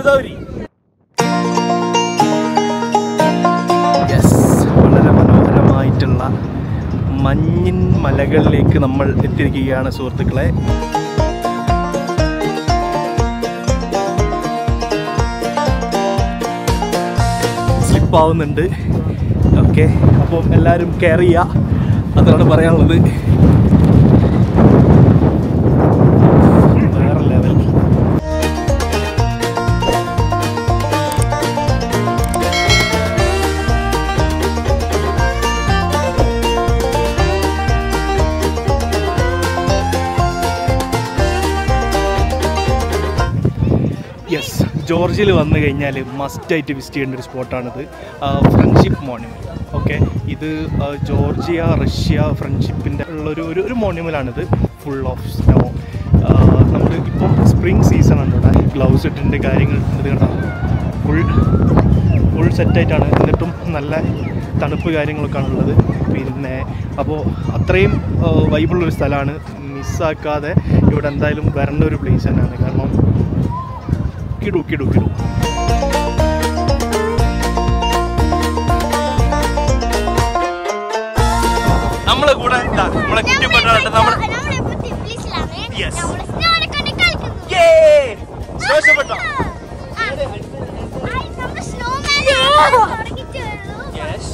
ഗുദൗരി yes വളരെ മനോഹരമായിട്ടുള്ള മഞ്ഞിൻ മലകളിലേക്ക് നമ്മൾ എത്തിയിരിക്കുകയാണ് സുഹൃത്തുക്കളെ സ്ലിപ്പ് ആവുന്നുണ്ട് ഓക്കെ അപ്പോൾ എല്ലാവരും കെയർ ചെയ്യുക അതാണ് പറയാനുള്ളത് വേറെ ലെവൽ യെസ് ജോർജിയയിൽ വന്നു കഴിഞ്ഞാൽ മസ്റ്റായിട്ട് വിസിറ്റ് ചെയ്യേണ്ട ഒരു സ്പോട്ടാണിത് ഫ്രണ്ട്ഷിപ്പ് മോണ്യുമെൻറ്റ് ഓക്കെ ഇത് ആ, ജോർജിയ റഷ്യ ഫ്രണ്ട്ഷിപ്പിൻ്റെ ഉള്ളൊരു ഒരു ഒരു മോണ്യുമെൻ്റാണിത് ഫുൾ ഓഫ് സ്നോ നമ്മൾ ഇപ്പം സ്പ്രിങ് സീസൺ ആണ് ഇവിടെ ഗ്ലൗസ് ഇട്ടിൻ്റെ കാര്യങ്ങൾ ഇത് കണ്ടോ ഫുൾ ഫുൾ സെറ്റായിട്ടാണ് എന്നിട്ടും നല്ല തണുപ്പ് കാര്യങ്ങളൊക്കെയാണ് ഉള്ളത് പിന്നെ അപ്പോൾ അത്രയും വൈബിളുള്ളൊരു സ്ഥലമാണ് മിസ്സാക്കാതെ ഇവിടെ എന്തായാലും വരേണ്ട ഒരു പ്ലേസ് തന്നെയാണ് കാരണം കിടു കിടു കിടു നമ്മളെ കൂടെ ഇതാ, നമ്മളെ കുട്ടിപ്പെട്ടാണ് നമ്മൾ Yes. സന്തോഷപ്പെട്ടോ യെസ്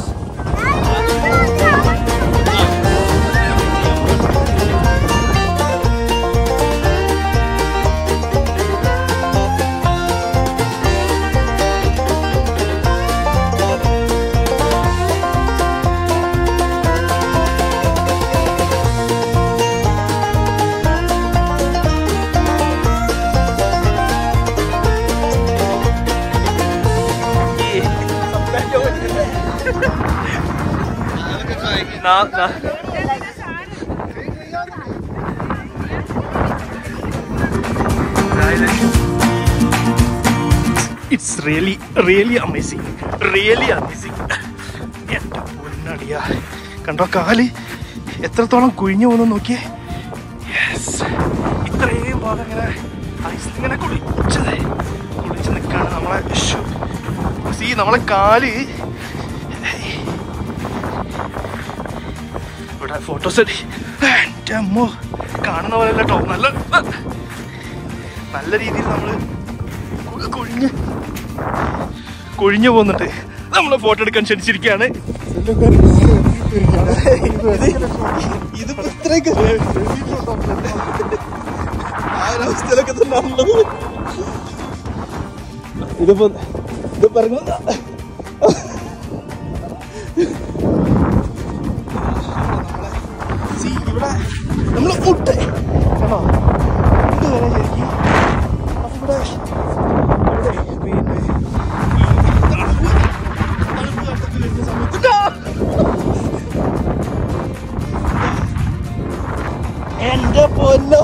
നാ നാ it's really really amazing really amazing എൻ്റെ പൊന്നടിയ കണ്ടോ കാല് എത്രത്തോളം കുഴിഞ്ഞു പോകുന്നു നോക്കിയേ യെസ് ഇത്രയും ഭാഗം ഇങ്ങനെ ഐസ് ഇങ്ങനെ കുളിച്ചത് കുളിച്ച് നിൽക്കാണ് നമ്മളെ സീ നമ്മളെ കാല് ഇവിടെ ഫോട്ടോസ് എടി എൻ്റെ അമ്മോ കാണുന്ന പോലെ കേട്ടോ നല്ല നല്ല രീതിയിൽ നമ്മൾ കൊഴിഞ്ഞ് കൊഴിഞ്ഞു പോകുന്നുണ്ട് നമ്മളെ ഫോട്ടോ എടുക്കാൻ ക്ഷണിച്ചിരിക്കുകയാണ് ഇത് ഇത്രയൊക്കെ ആ ഒരു അവസ്ഥയിലൊക്കെ തന്നെ ഉള്ളത് ഇതിപ്പോ ഇത് പറഞ്ഞു സി ഇവിടെ നമ്മൾ മുട്ട കണ്ടോ ഇത് വരെ ശരിക്കും അപ്പൊ ഇവിടെ ഇവിടെ പിന്നെ ഈ തണുപ്പ് തണുപ്പ് ഘട്ടത്തിൽ വരുന്ന സമയത്ത് ഇതാ. എന്റെ പൊന്നോ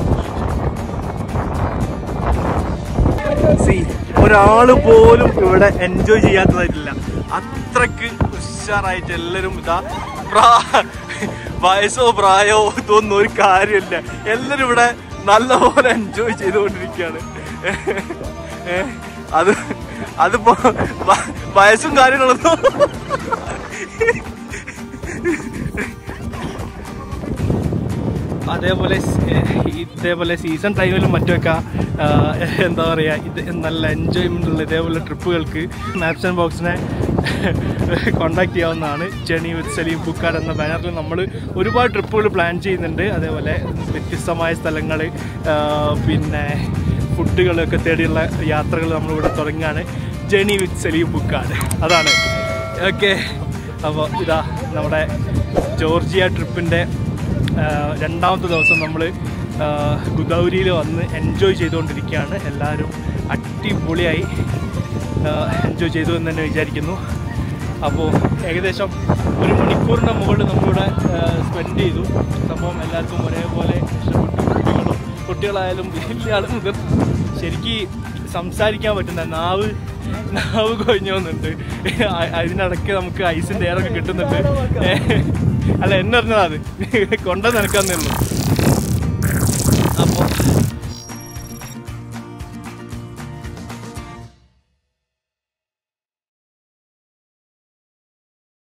സി ഒരാള് പോലും ഇവിടെ എൻജോയ് ചെയ്യാത്തതായിട്ടില്ല അത്രക്ക് ഉഷാറായിട്ട് എല്ലാരും ഇതാ പ്രാ- വയസ്സോ പ്രായമോ ഇതൊന്നും ഒരു കാര്യമില്ല എല്ലാരും ഇവിടെ നല്ലപോലെ എൻജോയ് ചെയ്തുകൊണ്ടിരിക്കുകയാണ് ഏ, അത് അതിപ്പോ വ- വയസ്സും കാര്യങ്ങളൊന്നും അതേപോലെ സ്- ഏഹ് ഇതേപോലെ സീസൺ ടൈമിലും മറ്റുമൊക്കെ ആഹ് എന്താ പറയുക ഇത് നല്ല എൻജോയ്മെൻ്റ് ഉള്ള ഇതേപോലെ ട്രിപ്പുകൾക്ക് മാപ്സ് ആൻഡ് ബോക്സിനെ കോണ്ടാക്ട് ചെയ്യാവുന്നതാണ് ജേണി വിത്ത് സലീം ബുക്കാർ എന്ന ബാനറിൽ നമ്മൾ ഒരുപാട് ട്രിപ്പുകൾ പ്ലാൻ ചെയ്യുന്നുണ്ട് അതേപോലെ വ്യത്യസ്തമായ സ്ഥലങ്ങൾ പിന്നെ ഫുഡുകളൊക്കെ തേടിയുള്ള യാത്രകൾ നമ്മളിവിടെ തുടങ്ങുകയാണ് ജേണി വിത്ത് സലീം ബുക്കാർ അതാണ് ഓക്കെ അപ്പോൾ ഇതാ നമ്മുടെ ജോർജിയ ട്രിപ്പിൻ്റെ ആഹ് രണ്ടാമത്തെ ദിവസം നമ്മൾ ഗുദൗരിയിൽ വന്ന് എൻജോയ് ചെയ്തുകൊണ്ടിരിക്കുകയാണ് എല്ലാവരും അടിപൊളിയായി എൻജോയ് ചെയ്തു എന്ന് തന്നെ വിചാരിക്കുന്നു അപ്പോൾ ഏകദേശം ഒരു മണിക്കൂറിൻ്റെ മുകളിൽ നമ്മളിവിടെ സ്പെൻഡ് ചെയ്തു സംഭവം എല്ലാവർക്കും ഒരേപോലെ ഇഷ്ടപ്പെട്ടു കുട്ടികളും കുട്ടികളായാലും വലിയ ആൾ മുതൽ ശരിക്ക് സംസാരിക്കാൻ പറ്റുന്ന നാവ് നാവ് കൊഴിഞ്ഞു പോകുന്നുണ്ട് അ- അതിനിടയ്ക്ക് നമുക്ക് ഐസിൻ്റെ എയറൊക്കെ കിട്ടുന്നുണ്ട് അല്ല എന്നെ അറിഞ്ഞതാ അത് കൊണ്ടുവന്ന് നടക്കാന്നേ ഉള്ളൂ അപ്പോൾ